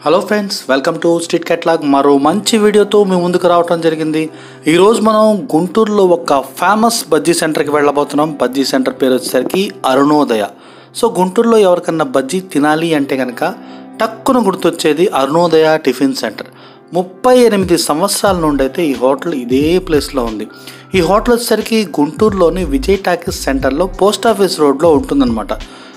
Hello friends welcome to street catalogue మరో మంచి వీడియోతో మీ ముందుకు రావటం జరిగింది ఈరోజు మనం గుంటూరులో ఒక ఫేమస్ బజ్జీ సెంటర్కి వెళ్ళబోతున్నాం బజ్జీ సెంటర్ పేరు వచ్చేసరికి అరుణోదయ సో గుంటూరులో ఎవరికన్నా బజ్జీ తినాలి అంటే కనుక టక్కున గుర్తొచ్చేది అరుణోదయ టిఫిన్ సెంటర్ ముప్పై ఎనిమిది సంవత్సరాల నుండి అయితే ఈ హోటల్ ఇదే ప్లేస్లో ఉంది ఈ హోటల్ వచ్చేసరికి గుంటూరులోని విజయ్ టాకీస్ సెంటర్లో పోస్ట్ ఆఫీస్ రోడ్లో ఉంటుందన్నమాట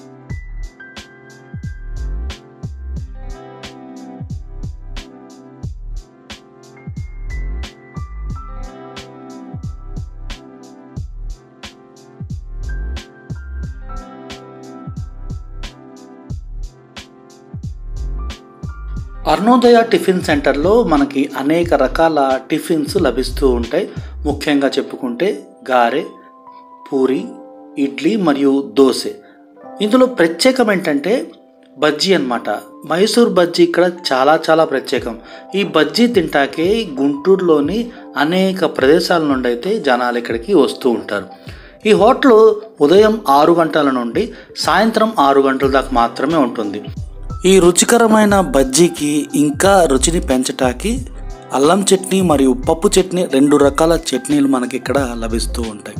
అరుణోదయ టిఫిన్ సెంటర్లో మనకి అనేక రకాల టిఫిన్స్ లభిస్తూ ఉంటాయి ముఖ్యంగా చెప్పుకుంటే గారె పూరి ఇడ్లీ మరియు దోశ ఇందులో ప్రత్యేకం ఏంటంటే బజ్జీ అన్నమాట మైసూర్ బజ్జీ ఇక్కడ చాలా చాలా ప్రత్యేకం ఈ బజ్జీ తింటాకే గుంటూరులోని అనేక ప్రదేశాల నుండి అయితే జనాలు ఇక్కడికి వస్తూ ఉంటారు ఈ హోటల్ ఉదయం ఆరు గంటల నుండి సాయంత్రం ఆరు గంటల దాకా మాత్రమే ఉంటుంది ఈ రుచికరమైన బజ్జీకి ఇంకా రుచిని పెంచటానికి అల్లం చట్నీ మరియు పప్పు చట్నీ రెండు రకాల చట్నీలు మనకి ఇక్కడ లభిస్తూ ఉంటాయి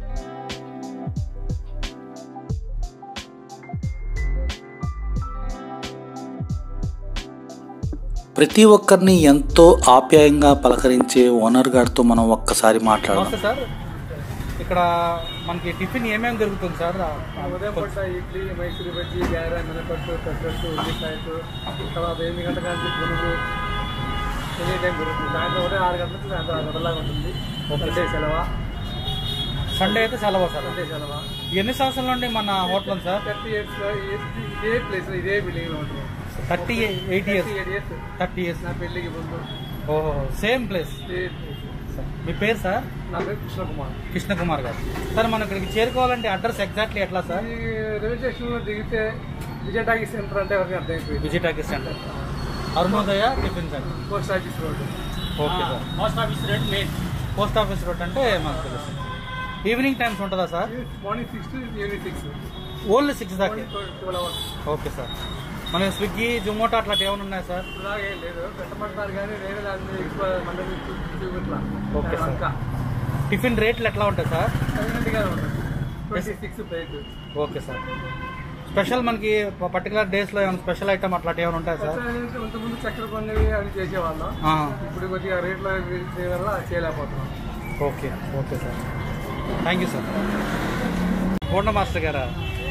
ప్రతి ఒక్కరిని ఎంతో ఆప్యాయంగా పలకరించే ఓనర్ గారితో మనం ఒక్కసారి మాట్లాడదాం నమస్తే సార్ ఇక్కడ మనకి టిఫిన్ ఏమేమి దొరుకుతుంది సార్ ఉదయం పూట ఇడ్లీ మైసూరు బజ్జీ గారె మినపట్టు పెసరట్టు ఉల్లిపాయలు తర్వాత ఎనిమిది గంటల నుంచి పునుగు ఎనీ టైం దొరుకుతుంది సాయంత్రం ఉదయం ఆరు గంటల నుంచి సాయంత్రం ఆరు గంటలాగా ఉంటుంది సండే సెలవా సండే అయితే సెలవు సార్ సండే సెలవా ఎన్ని సంవత్సరాల నుండి మన హోటల్ ఉంది సార్ థర్టీ ఇయర్స్లో ఇదే ప్లేస్ ఇదే బిల్డింగ్లో ఉంటుంది thirty eight years eight years thirty years నా పెళ్ళికి ముందు ఓహో సేమ్ ప్లేస్ ఇదే place. మీ పేరు సార్ నా పేరు కృష్ణకుమార్ కృష్ణ కుమార్ గారు సార్ మనం ఇక్కడికి చేరుకోవాలంటే అడ్రస్ ఎగ్జాక్ట్లీ ఎట్లా సార్ ఈ రైల్వే స్టేషన్లో దిగితే విజయ టాకీ సెంటర్ అంటే ఎవరికి అర్థమైపోయింది Vijay talkies centre Arunodaya tiffin centre post office road okay sir post office road main post office road అంటే మనకు తెలుసు ఈవినింగ్ టైమ్స్ ఉంటుందా sir morning six to evening six only six దాకా ట్వెల్వ్ అవర్స్ ఓకే సార్ మనకి స్విగ్గీ జొమాటో అట్లాంటి ఏమైనా ఉన్నాయా సార్ ఇలాగే ఏం లేదు పెట్టమంటున్నారు కానీ నేను దాని మీద ఎక్కువ మండలి చూపించలా ఓకే సార్. అంతా టిఫిన్ రేట్లు ఎట్లా ఉంటాయి సార్ సైలెంట్గానే ఉంటుంది twenty six plate okay sir special మనకి పర్టికులర్ డేస్లో ఏమైనా స్పెషల్ ఐటమ్ అట్లాంటి ఏమైనా ఉంటాయా సార్ ఇంతకుముందు చక్కెర పొంగలి అవి చేసేవాళ్ళం ఆ, ఇప్పుడు కొద్దిగా రేట్లో పెరిగిన వల్ల చేయలేకపోతున్నాం okay okay sir thank you sir Purna master గారా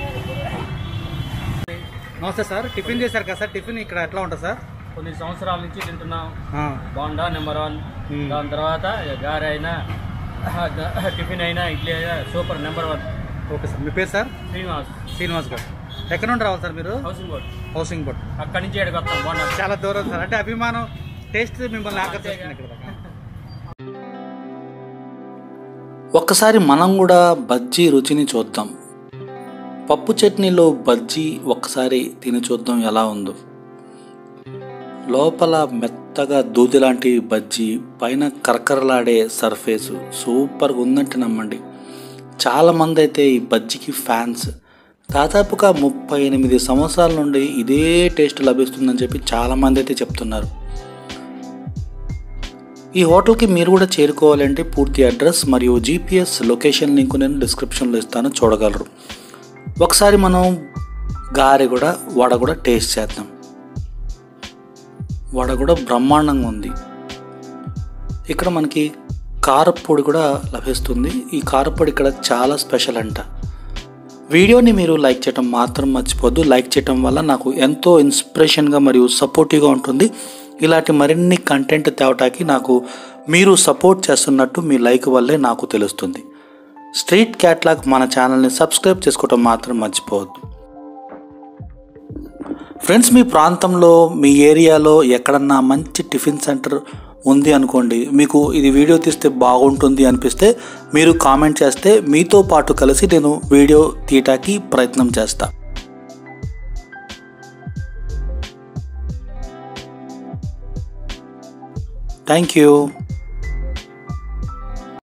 నమస్తే సార్ టిఫిన్ చేశారు కదా సార్ టిఫిన్ ఇక్కడ ఎట్లా ఉంటుంది సార్ కొన్ని సంవత్సరాల నుంచి తింటున్నాం ఆ, బాగుండా నెంబర్ వన్ మ్మ్. దాని తర్వాత గారె అయినా టిఫిన్ అయినా ఇడ్లీ అయినా super number one okay sir మీ పేరు సార్ శ్రీనివాస్ శ్రీనివాస్ గారు ఎక్కడ నుండి రావాలి సార్ మీరు హౌసింగ్ బోర్డ్ హౌసింగ్ బోర్డ్ అక్కడి నుంచి ఎక్కడికి వస్తాం బాగున్నా చాలా దూరం సార్ అంటే అభిమానం టేస్ట్ మిమ్మల్ని ఆకర్షిస్తుంది ఇక్కడ దాకా ఒక్కసారి మనం కూడా బజ్జీ రుచిని చూద్దాం పప్పు చట్నీలో బజ్జీ ఒక్కసారి తిని చూద్దాం ఎలా ఉందో లోపల మెత్తగా దూది లాంటి బజ్జీ పైన కరకరలాడే సర్ఫేసు సూపర్గా ఉందంటే నమ్మండి చాలామంది అయితే ఈ బజ్జీకి ఫ్యాన్స్ దాదాపుగా ముప్పై ఎనిమిది సంవత్సరాల నుండి ఇదే టేస్ట్ లభిస్తుందని చెప్పి చాలామంది అయితే చెప్తున్నారు ఈ హోటల్కి మీరు కూడా చేరుకోవాలంటే పూర్తి అడ్రస్ మరియు జీపీఎస్ లొకేషన్ లింక్ నేను డిస్క్రిప్షన్లో ఇస్తాను చూడగలరు ఒకసారి మనం గారె కూడా వడ కూడా టేస్ట్ చేద్దాం వడ కూడా బ్రహ్మాండంగా ఉంది ఇక్కడ మనకి కారప్పొడి కూడా లభిస్తుంది ఈ కారప్పొడి ఇక్కడ చాలా స్పెషల్ అంట వీడియోని మీరు లైక్ చేయడం మాత్రం మర్చిపోద్దు లైక్ చేయడం వల్ల నాకు ఎంతో ఇన్స్పిరేషన్గా మరియు సపోర్టివ్గా ఉంటుంది ఇలాంటి మరిన్ని కంటెంట్ తేవటానికి నాకు మీరు సపోర్ట్ చేస్తున్నట్టు మీ లైక్ వల్లే నాకు తెలుస్తుంది స్ట్రీట్ క్యాట్లాగ్ మన ఛానల్ని సబ్స్క్రైబ్ చేసుకోవటం మాత్రం మర్చిపోవద్దు ఫ్రెండ్స్ మీ ప్రాంతంలో మీ ఏరియాలో ఎక్కడన్నా మంచి టిఫిన్ సెంటర్ ఉంది అనుకోండి మీకు ఇది వీడియో తీస్తే బాగుంటుంది అనిపిస్తే మీరు కామెంట్ చేస్తే మీతో పాటు కలిసి నేను వీడియో తీయటానికి ప్రయత్నం చేస్తా థ్యాంక్ యూ